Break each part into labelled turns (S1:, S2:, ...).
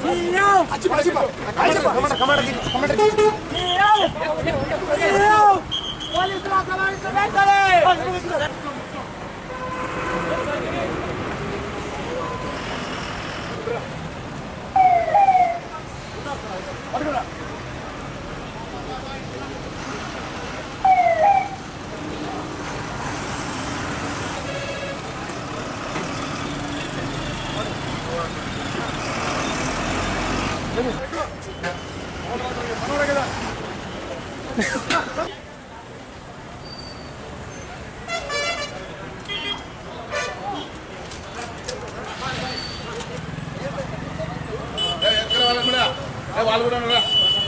S1: వాళ్ళు కూడా ఉన్నారా?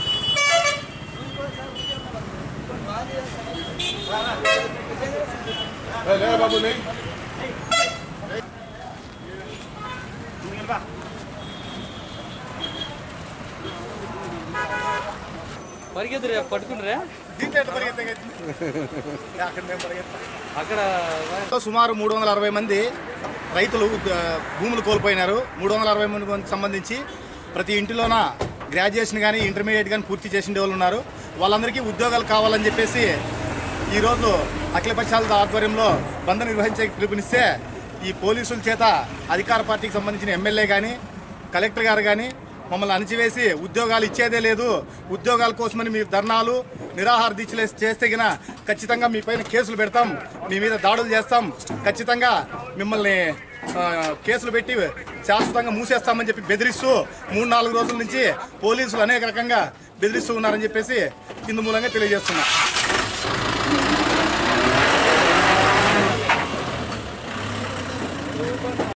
S1: ఏ, లే బాబు లే
S2: పరిగెత్తురు పట్టుకుంటారా
S3: దీంట్లో ఎట్లా పరిగెత్తాం? అక్కడ మేము పరిగెత్తాం.
S2: అక్కడ
S3: సుమారు మూడు వందల అరవై మంది రైతులు ఆ, భూములు కోల్పోయినారు మూడు వందల అరవై మంది మందికి సంబంధించి ప్రతి ఇంటిలోన గ్రాడ్యుయేషన్ కానీ ఇంటర్మీడియట్ కానీ పూర్తి చేసిన వాళ్ళు ఉన్నారు వాళ్ళందరికీ ఉద్యోగాలు కావాలని చెప్పేసి ఈరోజు అఖిలపక్షాల ఆధ్వర్యంలో బంద్ నిర్వహించే పిలుపునిస్తే ఈ పోలీసుల చేత అధికార పార్టీకి సంబంధించిన ఎమ్మెల్యే కానీ కలెక్టర్ గారు కానీ మమ్మల్ని అణిచివేసి ఉద్యోగాలు ఇచ్చేదే లేదు ఉద్యోగాల కోసమని మీరు ధర్నాలు నిరాహార దీక్షలు చేస్తే గిన ఖచ్చితంగా మీ పైన కేసులు పెడతాం మీ మీద దాడులు చేస్తాం ఖచ్చితంగా మిమ్మల్ని ఆ, కేసులు పెట్టి శాశ్వతంగా మూసేస్తామని చెప్పి బెదిరిస్తూ మూడు నాలుగు రోజుల నుంచి పోలీసులు అనేక రకంగా బెదిరిస్తూ ఉన్నారని చెప్పేసి ఇందు మూలంగా తెలియజేస్తున్నా